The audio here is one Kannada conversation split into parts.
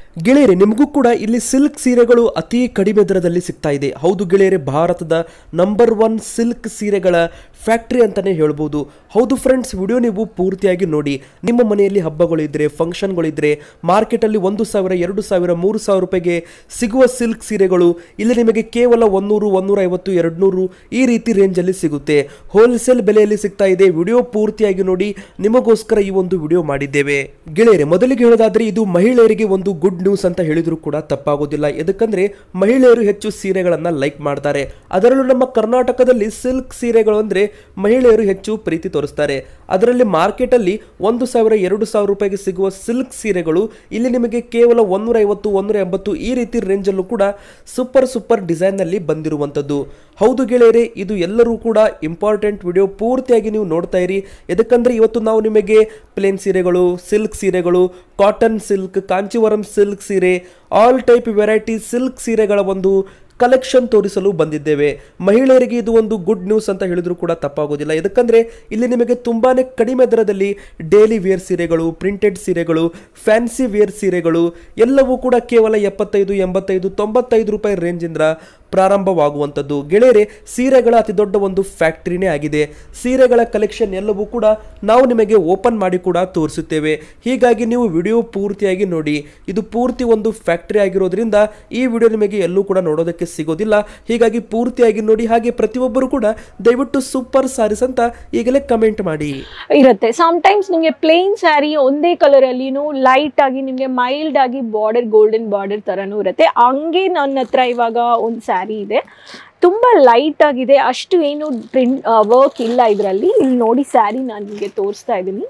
ಗೆಳೆಯರೆ ನಿಮಗೂ ಕೂಡ ಇಲ್ಲಿ ಸಿಲ್ಕ್ ಸೀರೆಗಳು ಅತಿ ಕಡಿಮೆ ದರದಲ್ಲಿ ಸಿಗ್ತಾ ಇದೆ ಹೌದು ಗೆಳೆಯರೆ ಭಾರತದ ನಂಬರ್ ಒನ್ ಸಿಲ್ಕ್ ಸೀರೆಗಳ ಫ್ಯಾಕ್ಟ್ರಿ ಅಂತಾನೆ ಹೇಳ್ಬೋದು ಹೌದು ಫ್ರೆಂಡ್ಸ್ ವಿಡಿಯೋ ನೀವು ಪೂರ್ತಿಯಾಗಿ ನೋಡಿ ನಿಮ್ಮ ಮನೆಯಲ್ಲಿ ಹಬ್ಬಗಳಿದ್ರೆ ಫಂಕ್ಷನ್ಗಳಿದ್ರೆ ಮಾರ್ಕೆಟಲ್ಲಿ ಒಂದು ಸಾವಿರ ಎರಡು ಸಾವಿರ ಮೂರು ಸಾವಿರ ರೂಪಾಯಿಗೆ ಸಿಗುವ ಸಿಲ್ಕ್ ಸೀರೆಗಳು ಇಲ್ಲಿ ನಿಮಗೆ ಕೇವಲ ಒಂದೂರು ಒಂದೂರ ಐವತ್ತು ಎರಡು ನೂರು ಈ ರೀತಿ ರೇಂಜಲ್ಲಿ ಸಿಗುತ್ತೆ ಹೋಲ್ಸೇಲ್ ಬೆಲೆಯಲ್ಲಿ ಸಿಗ್ತಾ ಇದೆ ವಿಡಿಯೋ ಪೂರ್ತಿಯಾಗಿ ನೋಡಿ ನಿಮಗೋಸ್ಕರ ಈ ಒಂದು ವಿಡಿಯೋ ಮಾಡಿದ್ದೇವೆ ಗೆಳೆಯರೆ ಮೊದಲಿಗೆ ಹೇಳೋದಾದ್ರೆ ಇದು ಮಹಿಳೆಯರಿಗೆ ಒಂದು ಗುಡ್ ನ್ಯೂಸ್ ಅಂತ ಹೇಳಿದ್ರು ಕೂಡ ತಪ್ಪಾಗೋದಿಲ್ಲ ಎದಕ್ಕಂದ್ರೆ ಮಹಿಳೆಯರು ಹೆಚ್ಚು ಸೀರೆಗಳನ್ನ ಲೈಕ್ ಮಾಡ್ತಾರೆ ಅದರಲ್ಲೂ ನಮ್ಮ ಕರ್ನಾಟಕದಲ್ಲಿ ಸಿಲ್ಕ್ ಸೀರೆಗಳು ಅಂದ್ರೆ ಮಹಿಳೆಯರು ಹೆಚ್ಚು ಪ್ರೀತಿ ತೋರಿಸ್ತಾರೆ ಅದರಲ್ಲಿ ಮಾರ್ಕೆಟ್ ಅಲ್ಲಿ ಒಂದು ಸಾವಿರ ಎರಡು ಸಾವಿರ ರೂಪಾಯಿಗೆ ಸಿಗುವ ಸಿಲ್ಕ್ ಸೀರೆಗಳು ಇಲ್ಲಿ ನಿಮಗೆ ಕೇವಲ ಒಂದೂರ ಐವತ್ತು ಒಂದೂರ ಎಂಬತ್ತು ಈ ರೀತಿ ರೇಂಜಲ್ಲೂ ಕೂಡ ಸೂಪರ್ ಸೂಪರ್ ಡಿಸೈನ್ ನಲ್ಲಿ ಬಂದಿರುವಂತದ್ದು ಹೌದು ಗೆಳೆಯರೆ ಇದು ಎಲ್ಲರೂ ಕೂಡ ಇಂಪಾರ್ಟೆಂಟ್ ವಿಡಿಯೋ ಪೂರ್ತಿಯಾಗಿ ನೀವು ನೋಡ್ತಾ ಇರಿ ಎದಕ್ಕಂದ್ರೆ ಇವತ್ತು ನಾವು ನಿಮಗೆ ಪ್ಲೇನ್ ಸೀರೆಗಳು ಸಿಲ್ಕ್ ಸೀರೆಗಳು ಕಾಟನ್ ಸಿಲ್ಕ್ ಕಾಂಚಿವರಂ ಸಿಲ್ಕ್ ಸೀರೆ ಆಲ್ ಟೈಪ್ ವೆರೈಟಿ ಸಿಲ್ಕ್ ಸೀರೆಗಳ ಒಂದು ಕಲೆಕ್ಷನ್ ತೋರಿಸಲು ಬಂದಿದ್ದೇವೆ ಮಹಿಳೆಯರಿಗೆ ಇದು ಒಂದು ಗುಡ್ ನ್ಯೂಸ್ ಅಂತ ಹೇಳಿದ್ರು ಕೂಡ ತಪ್ಪಾಗೋದಿಲ್ಲ ಯಾಕಂದ್ರೆ ಇಲ್ಲಿ ನಿಮಗೆ ತುಂಬಾನೇ ಕಡಿಮೆ ದರದಲ್ಲಿ ಡೈಲಿ ವೇರ್ ಸೀರೆಗಳು ಪ್ರಿಂಟೆಡ್ ಸೀರೆಗಳು ಫ್ಯಾನ್ಸಿ ವೇರ್ ಸೀರೆಗಳು ಎಲ್ಲವೂ ಕೂಡ ಕೇವಲ ಎಪ್ಪತ್ತೈದು ಎಂಬತ್ತೈದು ತೊಂಬತ್ತೈದು ರೂಪಾಯಿ ರೇಂಜಿಂದ ಪ್ರಾರಂಭವಾಗುವಂಥದ್ದು ಗೆಳೆಯರೆ ಸೀರೆಗಳ ಅತಿ ದೊಡ್ಡ ಒಂದು ಫ್ಯಾಕ್ಟ್ರಿನೇ ಆಗಿದೆ ಸೀರೆಗಳ ಕಲೆಕ್ಷನ್ ಎಲ್ಲವೂ ಕೂಡ ನಾವು ನಿಮಗೆ ಓಪನ್ ಮಾಡಿ ಕೂಡ ತೋರಿಸುತ್ತೇವೆ ಹೀಗಾಗಿ ನೀವು ವಿಡಿಯೋ ಪೂರ್ತಿಯಾಗಿ ನೋಡಿ ಇದು ಪೂರ್ತಿ ಒಂದು ಫ್ಯಾಕ್ಟ್ರಿ ಆಗಿರೋದ್ರಿಂದ ಈ ವಿಡಿಯೋ ನಿಮಗೆ ಎಲ್ಲೂ ಕೂಡ ನೋಡೋದಕ್ಕೆ ಸಿಗೋದಿಲ್ಲ ಹೀಗಾಗಿ ಪೂರ್ತಿಯಾಗಿ ನೋಡಿ ಹಾಗೆ ಪ್ರತಿಯೊಬ್ಬರು ಕೂಡ ದಯವಿಟ್ಟು ಸೂಪರ್ ಸಾರೀಸ್ ಅಂತ ಈಗಲೇ ಕಮೆಂಟ್ ಮಾಡಿ ಇರುತ್ತೆ ಟೈಮ್ಸ್ ನಿಮಗೆ ಪ್ಲೇನ್ ಸ್ಯಾರಿ ಒಂದೇ ಕಲರ್ ಅಲ್ಲಿನೂ ಲೈಟ್ ಆಗಿ ನಿಮಗೆ ಮೈಲ್ಡ್ ಆಗಿ ಬಾರ್ಡರ್ ಗೋಲ್ಡನ್ ಬಾರ್ಡರ್ ತರನೂ ಇರುತ್ತೆ ಹಂಗೆ ನನ್ನ ಹತ್ರ ಇವಾಗ ಒಂದು ಸ್ಯಾರಿ ಇದೆ ತುಂಬ ಲೈಟ್ ಆಗಿದೆ ಅಷ್ಟು ಏನು ಪ್ರಿಂಟ್ ವರ್ಕ್ ಇಲ್ಲ ಇದರಲ್ಲಿ ಇಲ್ಲಿ ನೋಡಿ ಸ್ಯಾರಿ ನಾನು ನಿಮಗೆ ತೋರಿಸ್ತಾ ಇದ್ದೀನಿ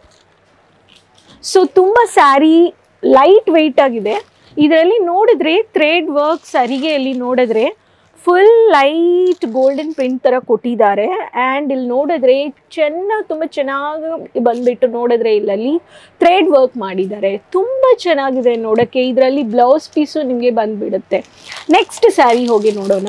ಸೊ ತುಂಬ ಸ್ಯಾರಿ ಲೈಟ್ ವೆಯ್ಟ್ ಆಗಿದೆ ಇದರಲ್ಲಿ ನೋಡಿದ್ರೆ ಥ್ರೆಡ್ ವರ್ಕ್ ಸರಿಗೆಯಲ್ಲಿ ನೋಡಿದ್ರೆ ಫುಲ್ ಲೈಟ್ ಗೋಲ್ಡನ್ ಪ್ರಿಂಟ್ ಥರ ಕೊಟ್ಟಿದ್ದಾರೆ ಆ್ಯಂಡ್ ಇಲ್ಲಿ ನೋಡಿದ್ರೆ ಚೆನ್ನಾಗಿ ತುಂಬ ಚೆನ್ನಾಗಿ ಬಂದ್ಬಿಟ್ಟು ನೋಡಿದ್ರೆ ಇಲ್ಲಲ್ಲಿ ಥ್ರೆಡ್ ವರ್ಕ್ ಮಾಡಿದ್ದಾರೆ ತುಂಬ ಚೆನ್ನಾಗಿದೆ ನೋಡೋಕ್ಕೆ ಇದರಲ್ಲಿ ಬ್ಲೌಸ್ ಪೀಸು ನಿಮಗೆ ಬಂದ್ಬಿಡುತ್ತೆ ನೆಕ್ಸ್ಟ್ ಸ್ಯಾರಿ ಹೋಗಿ ನೋಡೋಣ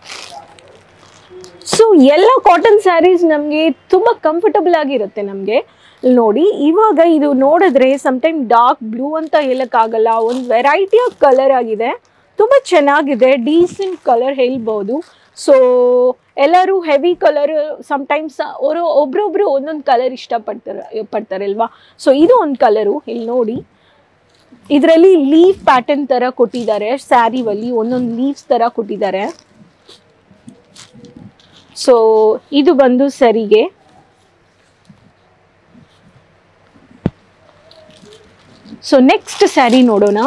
ಸೊ ಎಲ್ಲ ಕಾಟನ್ ಸ್ಯಾರೀಸ್ ನಮಗೆ ತುಂಬ ಕಂಫರ್ಟಬಲ್ ಆಗಿರುತ್ತೆ ನಮಗೆ ನೋಡಿ ಇವಾಗ ಇದು ನೋಡಿದ್ರೆ ಸಮ್ಟೈಮ್ ಡಾರ್ಕ್ ಬ್ಲೂ ಅಂತ ಹೇಳೋಕ್ಕಾಗಲ್ಲ ಒಂದು ವೆರೈಟಿ ಆಫ್ ಕಲರ್ ಆಗಿದೆ ತುಂಬ ಚೆನ್ನಾಗಿದೆ ಡೀಸೆಂಟ್ ಕಲರ್ ಹೇಳ್ಬೋದು ಸೊ ಎಲ್ಲರೂ ಹೆವಿ ಕಲರ್ ಸಮ್ಟೈಮ್ಸ್ ಅವರು ಒಬ್ರೊಬ್ರು ಒಂದೊಂದು ಕಲರ್ ಇಷ್ಟಪಡ್ತಾರೆ ಪಡ್ತಾರೆ ಅಲ್ವಾ ಸೊ ಇದು ಒಂದು ಕಲರು ಇಲ್ಲಿ ನೋಡಿ ಇದರಲ್ಲಿ ಲೀಫ್ ಪ್ಯಾಟರ್ನ್ ಥರ ಕೊಟ್ಟಿದ್ದಾರೆ ಸ್ಯಾರಿವಲ್ಲಿ ಒಂದೊಂದು ಲೀವ್ಸ್ ಥರ ಕೊಟ್ಟಿದ್ದಾರೆ ಸೊ ಇದು ಬಂದು ಸರಿಗೆ ಸೊ ನೆಕ್ಸ್ಟ್ ಸ್ಯಾರಿ ನೋಡೋಣ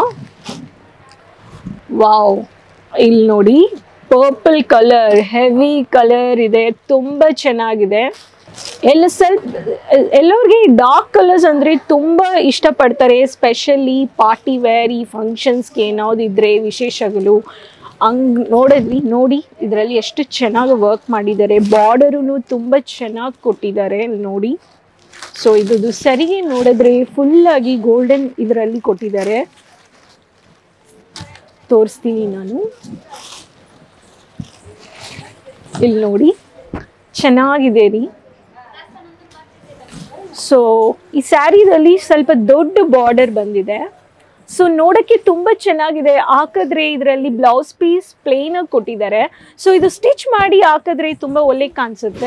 ವಾವ್ ಇಲ್ಲಿ ನೋಡಿ ಪರ್ಪಲ್ ಕಲರ್ ಹೆವಿ ಕಲರ್ ಇದೆ ತುಂಬ ಚೆನ್ನಾಗಿದೆ ಎಲ್ಲ ಸ್ವಲ್ಪ ಎಲ್ಲರಿಗೆ ಡಾರ್ಕ್ ಕಲರ್ಸ್ ಅಂದರೆ ತುಂಬ ಇಷ್ಟಪಡ್ತಾರೆ ಸ್ಪೆಷಲಿ ಪಾರ್ಟಿ ವೇರ್ ಈ ಫಂಕ್ಷನ್ಸ್ಗೆ ಏನಾವುದಿದ್ರೆ ವಿಶೇಷಗಳು ಹಂಗ್ ನೋಡಿದ್ವಿ ನೋಡಿ ಇದರಲ್ಲಿ ಎಷ್ಟು ಚೆನ್ನಾಗಿ ವರ್ಕ್ ಮಾಡಿದ್ದಾರೆ ಬಾರ್ಡರೂ ತುಂಬ ಚೆನ್ನಾಗಿ ಕೊಟ್ಟಿದ್ದಾರೆ ಇಲ್ಲಿ ನೋಡಿ ಸೊ ಇದು ಸರಿಗೆ ನೋಡಿದ್ರೆ ಫುಲ್ಲಾಗಿ ಗೋಲ್ಡನ್ ಇದರಲ್ಲಿ ಕೊಟ್ಟಿದ್ದಾರೆ ತೋರಿಸ್ತೀನಿ ನಾನು ಇಲ್ಲಿ ನೋಡಿ ಚೆನ್ನಾಗಿದೆ ರೀ ಸೊ ಈ ಸ್ಯಾರಿದಲ್ಲಿ ಸ್ವಲ್ಪ ದೊಡ್ಡ ಬಾರ್ಡರ್ ಬಂದಿದೆ ಸೊ ನೋಡೋಕ್ಕೆ ತುಂಬ ಚೆನ್ನಾಗಿದೆ ಹಾಕಿದ್ರೆ ಇದರಲ್ಲಿ ಬ್ಲೌಸ್ ಪೀಸ್ ಪ್ಲೇನ್ ಆಗಿ ಕೊಟ್ಟಿದ್ದಾರೆ ಸೊ ಇದು ಸ್ಟಿಚ್ ಮಾಡಿ ಹಾಕಿದ್ರೆ ತುಂಬ ಒಳ್ಳೆ ಕಾಣಿಸುತ್ತೆ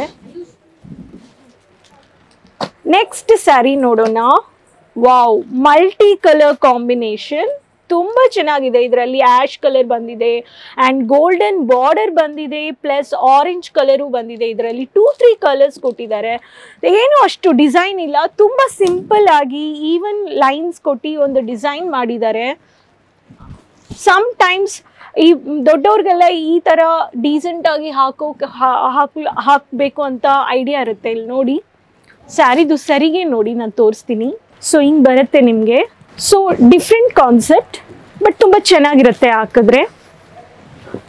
ನೆಕ್ಸ್ಟ್ ಸ್ಯಾರಿ ನೋಡೋಣ ವಾವ್ ಮಲ್ಟಿ ಕಲರ್ ಕಾಂಬಿನೇಷನ್ ತುಂಬ ಚೆನ್ನಾಗಿದೆ ಇದರಲ್ಲಿ ಆ್ಯಶ್ ಕಲರ್ ಬಂದಿದೆ ಆ್ಯಂಡ್ ಗೋಲ್ಡನ್ ಬಾರ್ಡರ್ ಬಂದಿದೆ ಪ್ಲಸ್ ಆರೆಂಜ್ ಕಲರು ಬಂದಿದೆ ಇದರಲ್ಲಿ ಟೂ ತ್ರೀ ಕಲರ್ಸ್ ಕೊಟ್ಟಿದ್ದಾರೆ ಏನು ಅಷ್ಟು ಡಿಸೈನ್ ಇಲ್ಲ ತುಂಬ ಸಿಂಪಲ್ ಆಗಿ ಈವನ್ ಲೈನ್ಸ್ ಕೊಟ್ಟು ಒಂದು ಡಿಸೈನ್ ಮಾಡಿದ್ದಾರೆ ಸಮ್ ಟೈಮ್ಸ್ ಈ ದೊಡ್ಡವ್ರಿಗೆಲ್ಲ ಈ ಥರ ಡೀಸೆಂಟಾಗಿ ಹಾಕೋ ಹಾಕ್ ಹಾಕಬೇಕು ಅಂತ ಐಡಿಯಾ ಇರುತ್ತೆ ಇಲ್ಲಿ ನೋಡಿ ಸ್ಯಾರಿದು ಸರಿಗೆ ನೋಡಿ ನಾನು ತೋರಿಸ್ತೀನಿ ಸೊ ಹಿಂಗೆ ಬರುತ್ತೆ ನಿಮಗೆ ಸೊ ಡಿಫ್ರೆಂಟ್ ಕಾನ್ಸೆಪ್ಟ್ ಬಟ್ ತುಂಬ ಚೆನ್ನಾಗಿರುತ್ತೆ ಹಾಕಿದ್ರೆ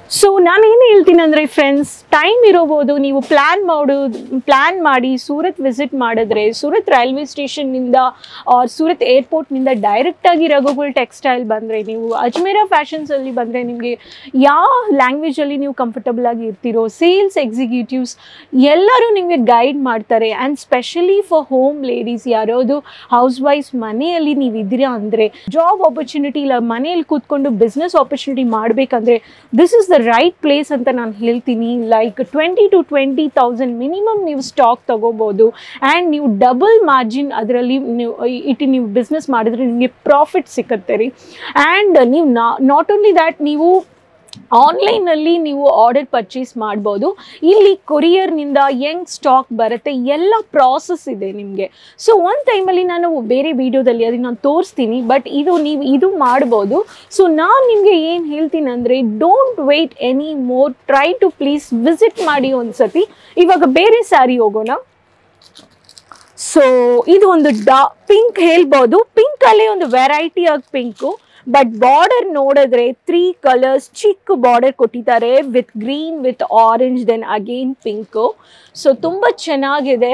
ಸೊ ನಾನು ಏನು ಹೇಳ್ತೀನಿ ಅಂದರೆ ಫ್ರೆಂಡ್ಸ್ ಟೈಮ್ ಇರೋಬೋದು ನೀವು ಪ್ಲ್ಯಾನ್ ಮಾಡೋದು ಪ್ಲ್ಯಾನ್ ಮಾಡಿ ಸೂರತ್ ವಿಸಿಟ್ ಮಾಡಿದ್ರೆ ಸೂರತ್ ರೈಲ್ವೆ ಸ್ಟೇಷನ್ನಿಂದ ಆರ್ ಸೂರತ್ ಏರ್ಪೋರ್ಟ್ನಿಂದ ಡೈರೆಕ್ಟಾಗಿ ರಘುಗುಲ್ ಟೆಕ್ಸ್ಟೈಲ್ ಬಂದರೆ ನೀವು ಅಜ್ಮೇರಾ ಫ್ಯಾಷನ್ಸಲ್ಲಿ ಬಂದರೆ ನಿಮಗೆ ಯಾವ ಲ್ಯಾಂಗ್ವೇಜಲ್ಲಿ ನೀವು ಕಂಫರ್ಟಬಲ್ ಆಗಿ ಇರ್ತೀರೋ ಸೇಲ್ಸ್ ಎಕ್ಸಿಕ್ಯೂಟಿವ್ಸ್ ಎಲ್ಲರೂ ನಿಮಗೆ ಗೈಡ್ ಮಾಡ್ತಾರೆ and specially for home ladies ಯಾರಾವುದು ಹೌಸ್ ವೈಫ್ಸ್ ಮನೆಯಲ್ಲಿ ನೀವು ಇದ್ದೀರಾ ಅಂದರೆ ಜಾಬ್ ಆಪರ್ಚುನಿಟಿ ಇಲ್ಲ ಮನೆಯಲ್ಲಿ ಕೂತ್ಕೊಂಡು ಬಿಸ್ನೆಸ್ ಆಪರ್ಚುನಿಟಿ ಮಾಡಬೇಕಂದ್ರೆ this is the right place ಅಂತ ನಾನು ಹೇಳ್ತೀನಿ like twenty two twenty thousand minimum ನೀವು ಸ್ಟಾಕ್ ತಗೋಬೋದು ಆ್ಯಂಡ್ ನೀವು ಡಬಲ್ ಮಾರ್ಜಿನ್ ಅದರಲ್ಲಿ ನೀವು ಇಟ್ಟು ನೀವು ಬಿಸ್ನೆಸ್ ಮಾಡಿದ್ರೆ ನಿಮಗೆ ಪ್ರಾಫಿಟ್ ಸಿಕ್ಕತ್ತೆ ರೀ ಆ್ಯಂಡ್ ನೀವು ನಾಟ್ ಓನ್ಲಿ ದ್ಯಾಟ್ ನೀವು ಆನ್ಲೈನಲ್ಲಿ ನೀವು ಆರ್ಡರ್ ಪರ್ಚೇಸ್ ಮಾಡ್ಬೋದು ಇಲ್ಲಿ ಕೊರಿಯರ್ನಿಂದ ಹೆಂಗ್ ಸ್ಟಾಕ್ ಬರುತ್ತೆ ಎಲ್ಲ ಪ್ರಾಸೆಸ್ ಇದೆ ನಿಮಗೆ ಸೊ ಒಂದು ಟೈಮಲ್ಲಿ ನಾನು ಬೇರೆ ವಿಡಿಯೋದಲ್ಲಿ ಅದನ್ನ ನಾನು ತೋರಿಸ್ತೀನಿ ಬಟ್ ಇದು ನೀವು ಇದು ಮಾಡ್ಬೋದು ಸೊ ನಾನು ನಿಮಗೆ ಏನು ಹೇಳ್ತೀನಿ ಅಂದರೆ don't wait any more try to please visit ಮಾಡಿ ಒಂದ್ಸತಿ ಇವಾಗ ಬೇರೆ ಸ್ಯಾರಿ ಹೋಗೋಣ ಸೊ ಇದು ಒಂದು ಡಾ ಪಿಂಕ್ ಹೇಳ್ಬೋದು ಪಿಂಕಲ್ಲೇ ಒಂದು ವೆರೈಟಿ ಆಗಿ ಪಿಂಕು ಬಟ್ ಬಾರ್ಡರ್ ನೋಡಿದ್ರೆ ತ್ರೀ ಕಲರ್ಸ್ ಚಿಕ್ಕ ಬಾರ್ಡರ್ ಕೊಟ್ಟಿದ್ದಾರೆ with green with orange then again pink so ತುಂಬ ಚೆನ್ನಾಗಿದೆ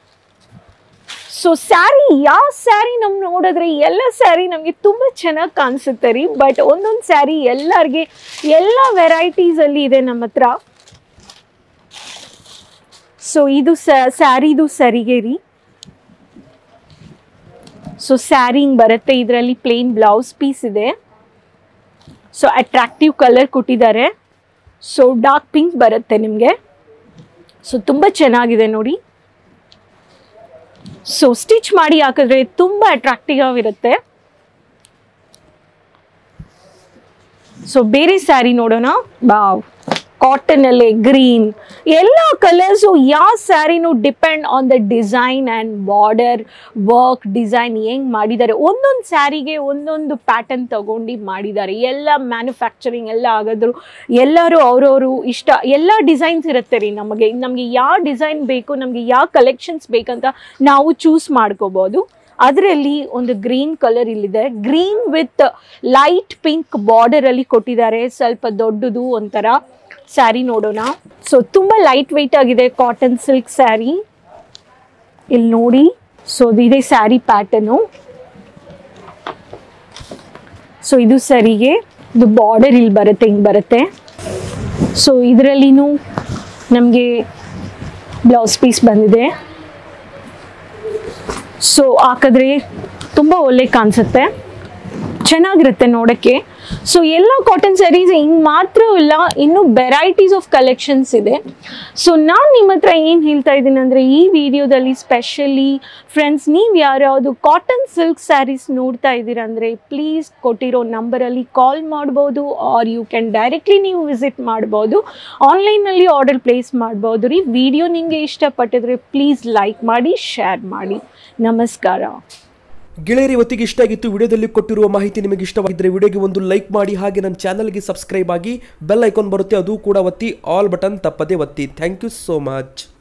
ಸೊ ಸ್ಯಾರಿ ಯಾವ ಸ್ಯಾರಿ ನಮ್ ನೋಡಿದ್ರೆ ಎಲ್ಲ ಸ್ಯಾರಿ ನಮಗೆ ತುಂಬ ಚೆನ್ನಾಗಿ ಕಾಣಿಸುತ್ತೆ ರೀ ಬಟ್ ಒಂದೊಂದು ಸ್ಯಾರಿ ಎಲ್ಲರಿಗೆ ಎಲ್ಲ ವೆರೈಟೀಸಲ್ಲಿ ಇದೆ ನಮ್ಮ ಹತ್ರ ಸೊ ಇದು ಸ್ಯಾರಿದು ಸರಿಗೆ ರೀ ಸೊ ಸ್ಯಾರಿ ಹಿಂಗ್ ಬರುತ್ತೆ ಇದರಲ್ಲಿ ಪ್ಲೇನ್ ಬ್ಲೌಸ್ ಪೀಸ್ ಇದೆ ಸೊ ಅಟ್ರಾಕ್ಟಿವ್ ಕಲರ್ ಕೊಟ್ಟಿದ್ದಾರೆ ಸೊ ಡಾರ್ಕ್ ಪಿಂಕ್ ಬರುತ್ತೆ ನಿಮಗೆ ಸೊ ತುಂಬ ಚೆನ್ನಾಗಿದೆ ನೋಡಿ ಸೊ ಸ್ಟಿಚ್ ಮಾಡಿ ಹಾಕಿದ್ರೆ ತುಂಬ ಅಟ್ರಾಕ್ಟಿವ್ ಆಗಿರುತ್ತೆ ಸೊ ಬೇರೆ ಸ್ಯಾರಿ ನೋಡೋಣ ಬಾವ್ ಕಾಟನ್ ಅಲ್ಲಿ ಗ್ರೀನ್ ಎಲ್ಲ ಕಲರ್ಸು ಯಾವ ಸ್ಯಾರಿನೂ depend on the design and border work design ಹೆಂಗ್ ಮಾಡಿದ್ದಾರೆ ಒಂದೊಂದು ಸ್ಯಾರಿಗೆ ಒಂದೊಂದು ಪ್ಯಾಟರ್ನ್ ತಗೊಂಡು ಮಾಡಿದ್ದಾರೆ ಎಲ್ಲ ಮ್ಯಾನುಫ್ಯಾಕ್ಚರಿಂಗ್ ಎಲ್ಲ ಆಗಿದ್ರು ಎಲ್ಲರೂ ಅವ್ರವರು ಇಷ್ಟ ಎಲ್ಲ ಡಿಸೈನ್ಸ್ ಇರುತ್ತೆ ರೀ ನಮಗೆ ನಮಗೆ ಯಾವ ಡಿಸೈನ್ ಬೇಕು ನಮಗೆ ಯಾವ ಕಲೆಕ್ಷನ್ಸ್ ಬೇಕಂತ ನಾವು ಚೂಸ್ ಮಾಡ್ಕೋಬೋದು ಅದರಲ್ಲಿ ಒಂದು ಗ್ರೀನ್ ಕಲರ್ ಇಲ್ಲಿದೆ green with light pink border ಅಲ್ಲಿ ಕೊಟ್ಟಿದ್ದಾರೆ ಸ್ವಲ್ಪ ದೊಡ್ಡದು ಒಂಥರ ಸ್ಯಾರಿ ನೋಡೋಣ ಸೊ ತುಂಬ ಲೈಟ್ ವೆಯ್ಟ್ ಆಗಿದೆ ಕಾಟನ್ ಸಿಲ್ಕ್ ಸ್ಯಾರಿ ಇಲ್ಲಿ ನೋಡಿ ಸೊ ಇದೆ ಸ್ಯಾರಿ ಪ್ಯಾಟರ್ನು ಸೊ ಇದು ಸರಿಗೆ ಇದು ಬಾರ್ಡರ್ ಇಲ್ಲಿ ಬರುತ್ತೆ ಹಿಂಗೆ ಬರುತ್ತೆ ಸೊ ಇದರಲ್ಲಿನೂ ನಮಗೆ ಬ್ಲೌಸ್ ಪೀಸ್ ಬಂದಿದೆ ಸೊ ಹಾಕಿದ್ರೆ ತುಂಬ ಒಳ್ಳೆ ಕಾಣಿಸುತ್ತೆ ಚೆನ್ನಾಗಿರುತ್ತೆ ನೋಡೋಕ್ಕೆ ಸೊ ಎಲ್ಲ ಕಾಟನ್ ಸ್ಯಾರೀಸ್ ಹಿಂಗೆ ಮಾತ್ರ ಇಲ್ಲ ಇನ್ನೂ ವೆರೈಟೀಸ್ ಆಫ್ ಕಲೆಕ್ಷನ್ಸ್ ಇದೆ ಸೊ ನಾನು ನಿಮ್ಮ ಹತ್ರ ಏನು ಹೇಳ್ತಾ ಇದ್ದೀನಿ ಅಂದರೆ ಈ ವಿಡಿಯೋದಲ್ಲಿ ಸ್ಪೆಷಲಿ ಫ್ರೆಂಡ್ಸ್ ನೀವು ಯಾರ್ಯಾವುದು ಕಾಟನ್ ಸಿಲ್ಕ್ ಸ್ಯಾರೀಸ್ ನೋಡ್ತಾ ಇದ್ದೀರಾ ಅಂದರೆ ಪ್ಲೀಸ್ ಕೊಟ್ಟಿರೋ ನಂಬರಲ್ಲಿ ಕಾಲ್ ಮಾಡ್ಬೋದು ಆರ್ ಯು ಕ್ಯಾನ್ ಡೈರೆಕ್ಟ್ಲಿ ನೀವು ವಿಸಿಟ್ ಮಾಡ್ಬೋದು ಆನ್ಲೈನಲ್ಲಿ ಆರ್ಡರ್ ಪ್ಲೇಸ್ ಮಾಡ್ಬೋದು ರೀ ವಿಡಿಯೋ ನಿಮಗೆ ಇಷ್ಟಪಟ್ಟಿದ್ರೆ ಪ್ಲೀಸ್ ಲೈಕ್ ಮಾಡಿ ಶೇರ್ ಮಾಡಿ ನಮಸ್ಕಾರ ಗೆಳೆಯರಿ ಇವತ್ತಿಗೆ ಇಷ್ಟ ಆಗಿತ್ತು ವಿಡಿಯೋದಲ್ಲಿ ಕೊಟ್ಟಿರುವ ಮಾಹಿತಿ ನಿಮಗೆ ಇಷ್ಟವಾಗಿದ್ದರೆ ವಿಡಿಯೋಗೆ ಒಂದು ಲೈಕ್ ಮಾಡಿ ಹಾಗೆ ನನ್ನ ಚಾನಲ್ಗೆ ಸಬ್ಸ್ಕ್ರೈಬ್ ಆಗಿ ಬೆಲ್ ಐಕಾನ್ ಬರುತ್ತೆ ಅದು ಕೂಡ ಒತ್ತಿ ಆಲ್ ಬಟನ್ ತಪ್ಪದೇ ಒತ್ತಿ ಥ್ಯಾಂಕ್ ಯು ಸೋ ಮಚ್